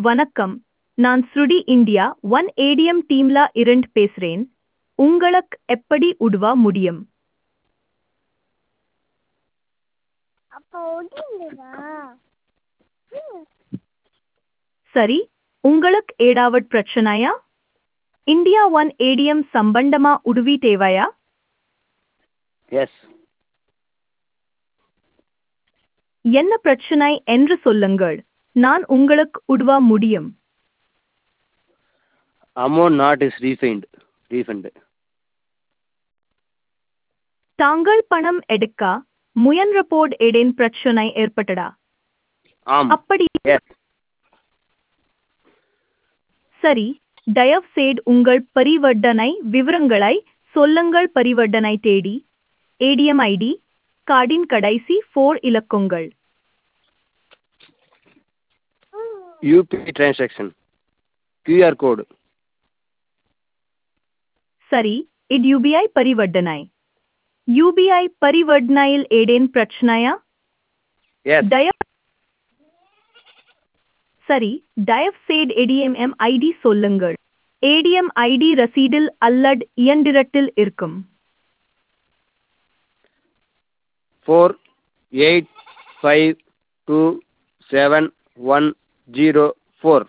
வணக்கம் நான் ஸ்ருடி இந்தியா ஒன் ஏடிஎம் டீம்ல இருந்து பேசுறேன் உங்களுக்கு எப்படி உதவ முடியும் அப்போ ஒடிந்ததா சரி உங்களுக்கு ஏதாவது பிரச்சனையா இந்தியா ஒன் ஏடிஎம் சம்பந்தமா உதவி தேவையா எஸ் என்ன பிரச்சனை என்று சொல்லுங்கள் நான் உங்களுக்கு உதவ முடியும் amount not is refined refund தாங்கள் பணம் எடுக்க முயன்ற போது ஏதேன் பிரச்சனை ஏற்பட்டதா ஆம் அப்படி எஸ் சரி தயவு செய்து உங்கள் பரிவர்த்தனை விவரங்களை சொல்லுங்கள் பரிவர்த்தனை தேடி ஏடிஎம் ஐடி கார்டின் கடைசி ஃபோர் இலக்கங்கள் யூபிஐ டிரான்சாக்ஷன் கியூஆர் கோடு சரி இது யூபிஐ பரிவர்த்தனை யூபிஐ பரிவர்த்தனையில் ஏதேன் பிரச்சனையா எஸ் தயவு சரி தயவு செய்து ஏடிஎம் ஐடி சொல்லுங்கள் ஏடிஎம் ஐடி ரசீடில் அல்லது இயந்திரத்தில் இருக்கும் four eight five two seven one zero four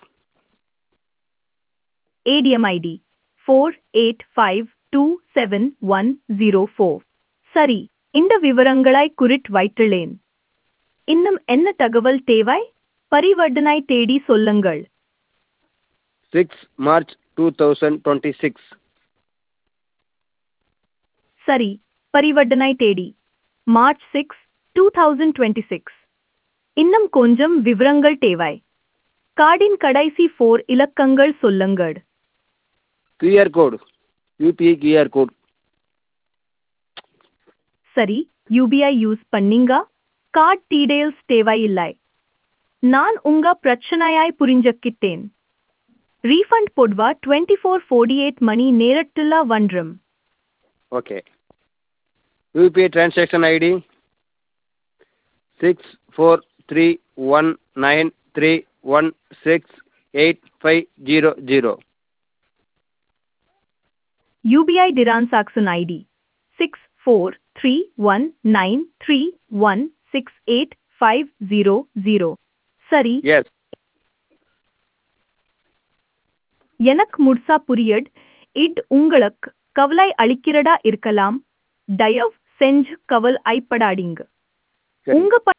ATM ID four eight five two seven one zero four சரி இந்த விவரங்களை குறித்து வைத்துள்ளேன் இன்னும் என்ன தகவல் தேவை பரிவர்த்தனை தேடி சொல்லுங்கள் six March two thousand twenty six சரி பரிவர்த்தனை தேடி March six two thousand twenty six இன்னும் கொஞ்சம் விவரங்கள் தேவை கார்டின் கடைசி ஃபோர் இலக்கங்கள் சொல்லுங்கள் QR code UPI QR code சரி யூபிஐ யூஸ் பண்ணீங்க கார்ட் டீடைல்ஸ் தேவையில்லை நான் உங்க பிரச்சனையாய் புரிஞ்சுக்கிட்டேன் ரீஃபண்ட் போடுவா டுவெண்ட்டி ஃபோர் ஃபோர்டி எயிட் மணி நேரத்தில் வன்றும் okay UPI transaction ID six four three one nine three one six eight five zero zero UPI transaction ID six four three one nine three one six eight five zero zero சரி yes எனக்கு முழுசா புரியட் it உங்களுக்கு கவலை அளிக்கிறதா இருக்கலாம் தயவு செஞ்சு கவல் ஐப்படாதீங்க சரி உங்க